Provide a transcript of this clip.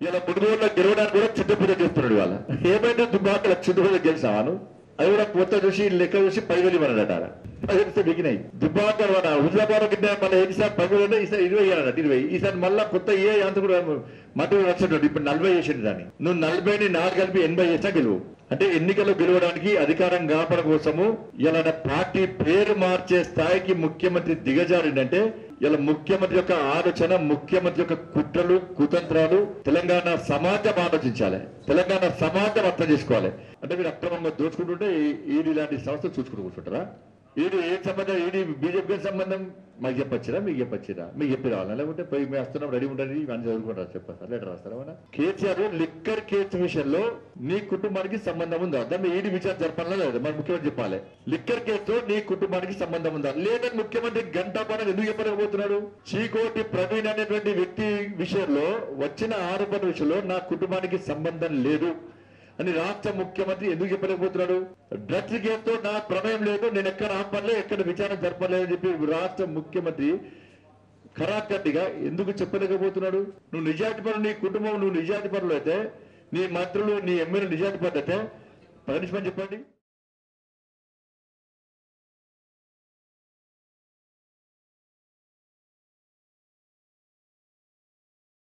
ఇలా మునుగోడులో గెలవడానికి కూడా చిత్తపూజ చేస్తున్నాడు వాళ్ళ ఏమైంది దుబ్బాకల చిత్తపూజ గెలిచావాను అది కూడా కొత్త చూసి లెక్క చూసి పైవేలు ఇవ్వనడట పదివేలు బిగినాయి దుబ్బాక మన హుజాబాద్ కింద మళ్ళీ ఈసారి పదివేలు అంటే ఈసారి ఇరవై ఇవ్వాలన్నట్టు ఇరవై ఈసారి మళ్ళీ కొత్త ఏ అంత కూడా మట్టి వచ్చినట్టు ఇప్పుడు నలభై చేసిండు దాన్ని నువ్వు నలభైని నాలుగు కలిపి ఎనభై చేసినా గెలువు అంటే ఎన్నికల్లో గెలవడానికి అధికారం కాపడం కోసము ఇలా పార్టీ పేరు మార్చే స్థాయికి ముఖ్యమంత్రి దిగజారిందంటే ఇలా ముఖ్యమంత్రి యొక్క ఆలోచన ముఖ్యమంత్రి యొక్క కుట్రలు కుతంత్రాలు తెలంగాణ సమాజం ఆలోచించాలి తెలంగాణ సమాజం అర్థం చేసుకోవాలి అంటే మీరు అక్రమంగా దోచుకుంటుంటే ఈ- ఈడీ లాంటి సంస్థ చూసుకుంటూ కూర్చుంటారా ఈడీ ఏ సంబంధం ఈడీ బీజేపీ సంబంధం మాకు చెప్పొచ్చిరా మీకు చెప్పొచ్చిరా మీకు చెప్పి రావాలా లేకుంటే పోయి మేము వస్తున్నాం రెడీ ఉంటుంది ఇవన్నీ చదువుకుంటారు చెప్పారు లెటర్ రాస్తారా ఏమన్నా? కేసీఆర్ లిక్కర్ కేసు విషయంలో నీ కుటుంబానికి సంబంధం ఉందా దాన్ని ఈడీ విచారణ జరపాలా లేదా మరి ముఖ్యమంత్రి చెప్పాలి లిక్కర్ కేసుతో నీ కుటుంబానికి సంబంధం ఉందా లేదని ముఖ్యమంత్రి గంటా పని ఎందుకు చెప్పలేకపోతున్నాడు చీకోటి ప్రవీణ్ అనేటువంటి వ్యక్తి విషయంలో వచ్చిన ఆరోపణ విషయంలో నా కుటుంబానికి సంబంధం లేదు అని రాష్ట్ర ముఖ్యమంత్రి ఎందుకు చెప్పలేకపోతున్నాడు డ్రగ్స్ కేసుతో నా ప్రమేయం లేదు నేను ఎక్కడ ఆపలే ఎక్కడ విచారణ జరపలేదు అని చెప్పి రాష్ట్ర ముఖ్యమంత్రి ఖరాఖండిగా ఎందుకు చెప్పలేకపోతున్నాడు నువ్వు నిజాయితీ పరులు నీ కుటుంబం నువ్వు నిజాయితీ పరులు అయితే నీ మంత్రులు నీ ఎమ్మెల్యే నిజాయితీ పరులు అయితే పనిష్మెంట్ చెప్పండి